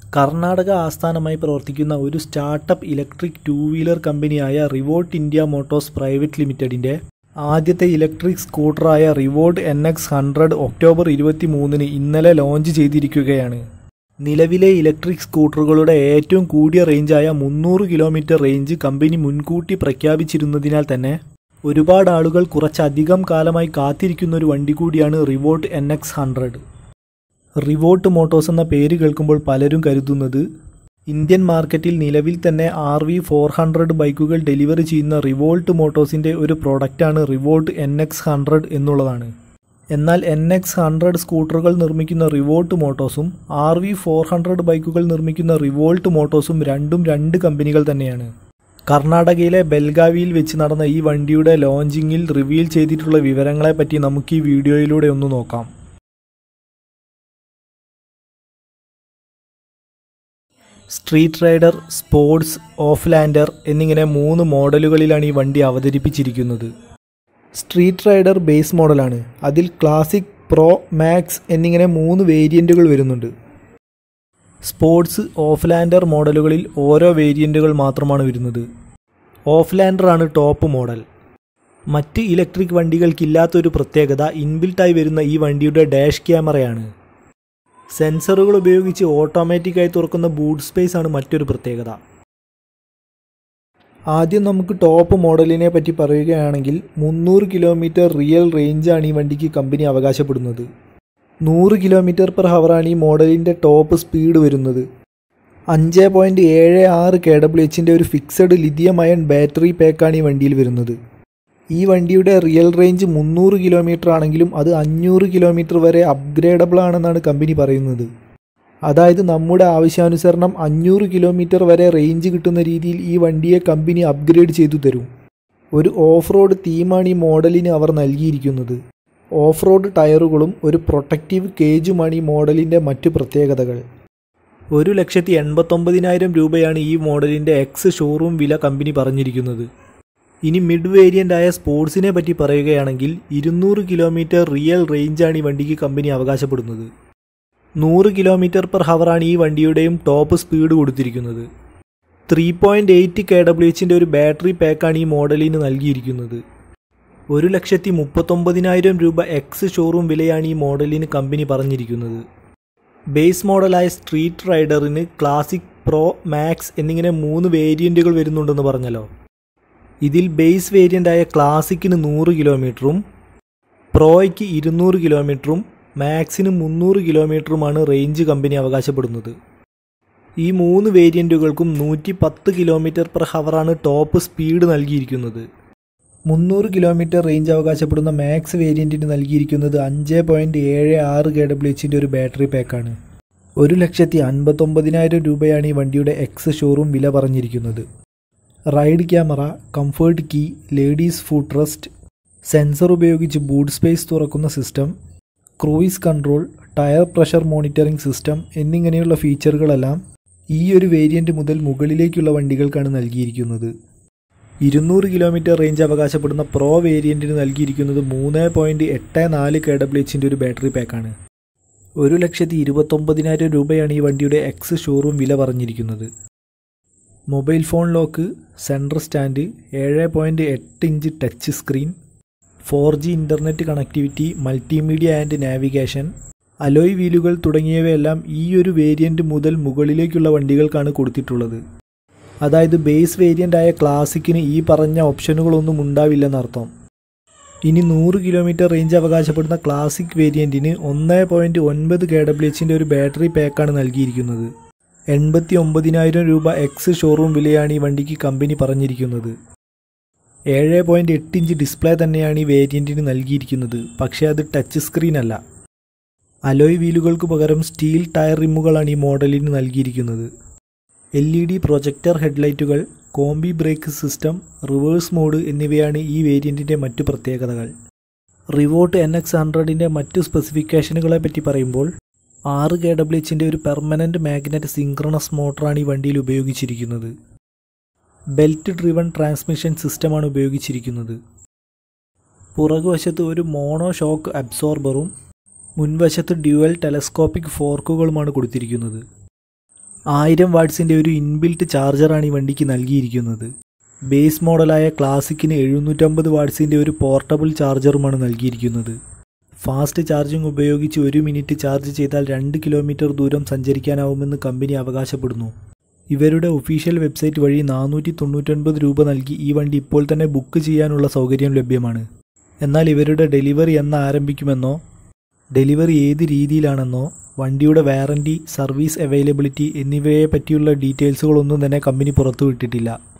കർണാടക ആസ്ഥാനമായി പ്രവർത്തിക്കുന്ന ഒരു സ്റ്റാർട്ടപ്പ് ഇലക്ട്രിക് ടൂ വീലർ കമ്പനിയായ റിവോൾട്ട് ഇന്ത്യ മോട്ടോഴ്സ് പ്രൈവറ്റ് ലിമിറ്റഡിന്റെ ആദ്യത്തെ ഇലക്ട്രിക് സ്കൂട്ടറായ Revolt N X hundred October ഇരുപത്തി മൂന്നിന് ഇന്നലെ ലോഞ്ച് ചെയ്തിരിക്കുകയാണ് നിലവിലെ ഇലക്ട്രിക് സ്കൂട്ടറുകളുടെ ഏറ്റവും കൂടിയ റേഞ്ചായ മുന്നൂറ് കിലോമീറ്റർ റേഞ്ച് കമ്പനി മുൻകൂട്ടി പ്രഖ്യാപിച്ചിരുന്നതിനാൽ തന്നെ ഒരുപാട് ആളുകൾ കുറച്ചധികം കാലമായി കാത്തിരിക്കുന്ന ഒരു വണ്ടി കൂടിയാണ് Revolt N X hundred Revolt Motors എന്ന പേര് കേൾക്കുമ്പോൾ പലരും കരുതുന്നത് ഇന്ത്യൻ മാർക്കറ്റിൽ നിലവിൽ തന്നെ ആർ വി ഫോർ ഹൺഡ്രഡ് ബൈക്കുകൾ ഡെലിവറി ചെയ്യുന്ന റിവോൾട്ട് മോട്ടോഴ്സിൻ്റെ ഒരു പ്രൊഡക്റ്റാണ് റിവോൾട്ട് എൻ എക്സ് ഹൺഡ്രഡ് എന്നുള്ളതാണ് എന്നാൽ എൻ എക്സ് ഹൺഡ്രഡ് സ്കൂട്ടറുകൾ നിർമ്മിക്കുന്ന റിവോൾട്ട് മോട്ടോഴ്സും ആർ വി ഫോർ ഹൺഡ്രഡ് ബൈക്കുകൾ നിർമ്മിക്കുന്ന റിവോൾട്ട് മോട്ടോഴ്സും രണ്ടും രണ്ട് കമ്പനികൾ തന്നെയാണ് കർണാടകയിലെ ബെൽഗാവിയിൽ വെച്ച് നടന്ന ഈ വണ്ടിയുടെ ലോഞ്ചിങ്ങിൽ റിവീൽ ചെയ്തിട്ടുള്ള വിവരങ്ങളെപ്പറ്റി നമുക്ക് ഈ വീഡിയോയിലൂടെ ഒന്ന് നോക്കാം സ്ട്രീറ്റ് റൈഡർ സ്പോർട്സ് ഓഫ്ലാൻഡർ എന്നിങ്ങനെ മൂന്ന് മോഡലുകളിലാണ് ഈ വണ്ടി അവതരിപ്പിച്ചിരിക്കുന്നത് സ്ട്രീറ്റ് റൈഡർ ബേസ് മോഡലാണ് അതിൽ ക്ലാസിക് പ്രോ മാക്സ് എന്നിങ്ങനെ മൂന്ന് വേരിയൻറ്റുകൾ വരുന്നുണ്ട് സ്പോർട്സ് ഓഫ്ലാൻഡർ മോഡലുകളിൽ ഓരോ വേരിയൻറ്റുകൾ മാത്രമാണ് വരുന്നത് ഓഫ്ലാൻഡറാണ് ടോപ്പ് മോഡൽ മറ്റ് ഇലക്ട്രിക് വണ്ടികൾക്കില്ലാത്തൊരു പ്രത്യേകത ഇൻബിൽട്ടായി വരുന്ന ഈ വണ്ടിയുടെ ഡാഷ് ക്യാമറയാണ് സെൻസറുകൾ ഉപയോഗിച്ച് ഓട്ടോമാറ്റിക്കായി തുറക്കുന്ന ബൂട്ട് സ്പേസ് ആണ് മറ്റൊരു പ്രത്യേകത ആദ്യം നമുക്ക് ടോപ്പ് മോഡലിനെ പറ്റി പറയുകയാണെങ്കിൽ മുന്നൂറ് കിലോമീറ്റർ റിയൽ റേഞ്ചാണ് ഈ വണ്ടിക്ക് കമ്പനി അവകാശപ്പെടുന്നത് നൂറ് കിലോമീറ്റർ പെർ ഹവറാണ് ഈ മോഡലിൻ്റെ ടോപ്പ് സ്പീഡ് വരുന്നത് അഞ്ച് പോയിൻറ്റ് ഏഴ് ആറ് കെ ഡബ്ല്യു എച്ചിൻ്റെ ഒരു ഫിക്സഡ് ലിഥിയം അയൺ ബാറ്ററി പാക്കാണ് ഈ വണ്ടിയിൽ വരുന്നത് ഈ വണ്ടിയുടെ റിയൽ റേഞ്ച് മുന്നൂറ് കിലോമീറ്റർ ആണെങ്കിലും അത് അഞ്ഞൂറ് കിലോമീറ്റർ വരെ അപ്ഗ്രേഡബിൾ ആണെന്നാണ് കമ്പനി പറയുന്നത് അതായത് നമ്മുടെ ആവശ്യാനുസരണം അഞ്ഞൂറ് കിലോമീറ്റർ വരെ റേഞ്ച് കിട്ടുന്ന രീതിയിൽ ഈ വണ്ടിയെ കമ്പനി അപ്ഗ്രേഡ് ചെയ്തു തരും ഒരു ഓഫ് റോഡ് തീമാണ് ഈ മോഡലിന് അവർ നൽകിയിരിക്കുന്നത് ഓഫ് റോഡ് ടയറുകളും ഒരു പ്രൊട്ടക്റ്റീവ് കേജുമാണ് ഈ മോഡലിൻ്റെ മറ്റു പ്രത്യേകതകൾ ഒരു ലക്ഷത്തി എൺപത്തൊമ്പതിനായിരം രൂപയാണ് ഈ മോഡലിൻ്റെ എക്സ് ഷോറൂം വില കമ്പനി പറഞ്ഞിരിക്കുന്നത് ഇനി മിഡ് വേരിയൻ്റ് ആയ സ്പോർട്സിനെ പറ്റി പറയുകയാണെങ്കിൽ ഇരുന്നൂറ് കിലോമീറ്റർ റിയൽ റേഞ്ചാണ് ഈ വണ്ടിക്ക് കമ്പനി അവകാശപ്പെടുന്നത് നൂറ് കിലോമീറ്റർ പെർ ഹവറാണ് ഈ വണ്ടിയുടെയും ടോപ്പ് സ്പീഡ് കൊടുത്തിരിക്കുന്നത് three point eight K W എച്ചിൻ്റെ ഒരു ബാറ്ററി പാക്കാണ് ഈ മോഡലിന് നൽകിയിരിക്കുന്നത് ഒരു ലക്ഷത്തി മുപ്പത്തൊമ്പതിനായിരം രൂപ എക്സ് ഷോറൂം വിലയാണ് ഈ മോഡലിന് കമ്പനി പറഞ്ഞിരിക്കുന്നത് ബേസ് മോഡലായ സ്ട്രീറ്റ് റൈഡറിന് ക്ലാസിക് പ്രോ മാക്സ് എന്നിങ്ങനെ മൂന്ന് വേരിയൻറ്റുകൾ വരുന്നുണ്ടെന്ന് പറഞ്ഞല്ലോ ഇതിൽ ബേസ് വേരിയൻ്റായ ക്ലാസിക്കിന് നൂറ് കിലോമീറ്ററും പ്രോയ്ക്ക് ഇരുന്നൂറ് കിലോമീറ്ററും മാക്സിന് മുന്നൂറ് കിലോമീറ്ററുമാണ് റേഞ്ച് കമ്പനി അവകാശപ്പെടുന്നത് ഈ മൂന്ന് വേരിയൻറ്റുകൾക്കും നൂറ്റി പത്ത് കിലോമീറ്റർ പെർ ഹവറാണ് ടോപ്പ് സ്പീഡ് നൽകിയിരിക്കുന്നത് മുന്നൂറ് കിലോമീറ്റർ റേഞ്ച് അവകാശപ്പെടുന്ന മാക്സ് വേരിയൻറ്റിന് നൽകിയിരിക്കുന്നത് അഞ്ച് പോയിൻറ്റ് ഏഴ് ആറ് കെ ഡബ്ല്യു എച്ചിൻ്റെ ഒരു ബാറ്ററി പാക്കാണ് ഒരു ലക്ഷത്തി അൻപത്തൊമ്പതിനായിരം രൂപയാണ് ഈ വണ്ടിയുടെ എക്സ് ഷോറൂം വില പറഞ്ഞിരിക്കുന്നത് ride camera comfort key ladies foot rest sensor ഉപയോഗിച്ച് ബൂട്ട് സ്പേസ് തുറക്കുന്ന system cruise control tyre pressure monitoring system എന്നിങ്ങനെയുള്ള ഫീച്ചറുകളെല്ലാം ഈ ഒരു വേരിയൻ്റ് മുതൽ മുകളിലേക്കുള്ള വണ്ടികൾക്കാണ് നൽകിയിരിക്കുന്നത് ഇരുന്നൂറ് കിലോമീറ്റർ റേഞ്ച് അവകാശപ്പെടുന്ന പ്രോ വേരിയൻറ്റിന് നൽകിയിരിക്കുന്നത് മൂന്ന് പോയിൻറ്റ് എട്ട് നാല് കെ ഡബ്ല്യു എച്ചിൻ്റെ ഒരു ബാറ്ററി പാക്കാണ് ഒരു ലക്ഷത്തി ഇരുപത്തൊമ്പതിനായിരം രൂപയാണ് ഈ വണ്ടിയുടെ എക്സ് ഷോറൂം വില പറഞ്ഞിരിക്കുന്നത് mobile phone lock central stand ഏഴ് പോയിൻറ്റ് എട്ട് inch touch screen four G internet connectivity multimedia and navigation alloy വീലുകൾ തുടങ്ങിയവയെല്ലാം ഈ ഒരു വേരിയൻ്റ് മുതൽ മുകളിലേക്കുള്ള വണ്ടികൾക്കാണ് കൊടുത്തിട്ടുള്ളത് അതായത് ബേസ് വേരിയൻ്റ് ആയ ക്ലാസിക്കിന് ഈ പറഞ്ഞ ഓപ്ഷനുകളൊന്നും ഉണ്ടാവില്ലെന്നർത്ഥം ഇനി നൂറ് കിലോമീറ്റർ റേഞ്ച് അവകാശപ്പെടുന്ന ക്ലാസിക് വേരിയൻറ്റിന് ഒന്ന് പോയിൻറ്റ് ഒൻപത് കെ ഡബ്ല്യു എച്ചിൻ്റെ ഒരു ബാറ്ററി പാക്കാണ് നൽകിയിരിക്കുന്നത് എൺപത്തി ഒമ്പതിനായിരം രൂപ എക്സ് ഷോറൂം വിലയാണ് ഈ വണ്ടിക്ക് കമ്പനി പറഞ്ഞിരിക്കുന്നത് ഏഴ് പോയിൻറ്റ് എട്ട് ഇഞ്ച് ഡിസ്പ്ലേ തന്നെയാണ് ഈ വേരിയൻറ്റിന് നൽകിയിരിക്കുന്നത് പക്ഷേ അത് ടച്ച് സ്ക്രീൻ അല്ല അലോയ് വീലുകൾക്ക് പകരം സ്റ്റീൽ ടയർ റിമ്മുകളാണ് ഈ മോഡലിന് നൽകിയിരിക്കുന്നത് എൽ ഇ ഡി പ്രൊജക്ടർ ഹെഡ്ലൈറ്റുകൾ combi brake system reverse mode എന്നിവയാണ് ഈ വേരിയൻറ്റിൻ്റെ മറ്റു പ്രത്യേകതകൾ റിവോട്ട് എൻ എക്സ് ഹൺഡ്രഡിൻ്റെ മറ്റു സ്പെസിഫിക്കേഷനുകളെ പറ്റി പറയുമ്പോൾ ആറ് കെ ഡബ്ല്യു എച്ചിൻ്റെ ഒരു പെർമനൻറ്റ് മാഗ്നറ്റ് സിങ്ക്രണസ് മോട്ടറാണ് ഈ വണ്ടിയിൽ ഉപയോഗിച്ചിരിക്കുന്നത് ബെൽറ്റ് ഡ്രിവൺ ട്രാൻസ്മിഷൻ സിസ്റ്റമാണ് ഉപയോഗിച്ചിരിക്കുന്നത് പുറകുവശത്ത് ഒരു മോണോ ഷോക്ക് അബ്സോർബറും മുൻവശത്ത് ഡ്യുവൽ ടെലസ്കോപ്പിക് ഫോർക്കുകളുമാണ് കൊടുത്തിരിക്കുന്നത് ആയിരം വാട്ട്സിൻ്റെ ഒരു ഇൻബിൽറ്റ് ചാർജറാണ് ഈ വണ്ടിക്ക് നൽകിയിരിക്കുന്നത് ബേസ് മോഡലായ ക്ലാസിക്കിന് എഴുന്നൂറ്റമ്പത് വാട്ട്സിൻ്റെ ഒരു പോർട്ടബിൾ ചാർജറുമാണ് നൽകിയിരിക്കുന്നത് ഫാസ്റ്റ് ചാർജിംഗ് ഉപയോഗിച്ച് ഒരു മിനിറ്റ് ചാർജ് ചെയ്താൽ രണ്ട് കിലോമീറ്റർ ദൂരം സഞ്ചരിക്കാനാവുമെന്ന് കമ്പനി അവകാശപ്പെടുന്നു ഇവരുടെ ഒഫീഷ്യൽ വെബ്സൈറ്റ് വഴി നാനൂറ്റി തൊണ്ണൂറ്റൊൻപത് രൂപ നൽകി ഈ വണ്ടി ഇപ്പോൾ തന്നെ ബുക്ക് ചെയ്യാനുള്ള സൗകര്യം ലഭ്യമാണ് എന്നാൽ ഇവരുടെ ഡെലിവറി എന്ന് ആരംഭിക്കുമെന്നോ ഡെലിവറി ഏത് രീതിയിലാണെന്നോ വണ്ടിയുടെ വാറണ്ടി സർവീസ് അവൈലബിലിറ്റി എന്നിവയെ പറ്റിയുള്ള ഡീറ്റെയിൽസുകളൊന്നും തന്നെ കമ്പനി പുറത്തുവിട്ടിട്ടില്ല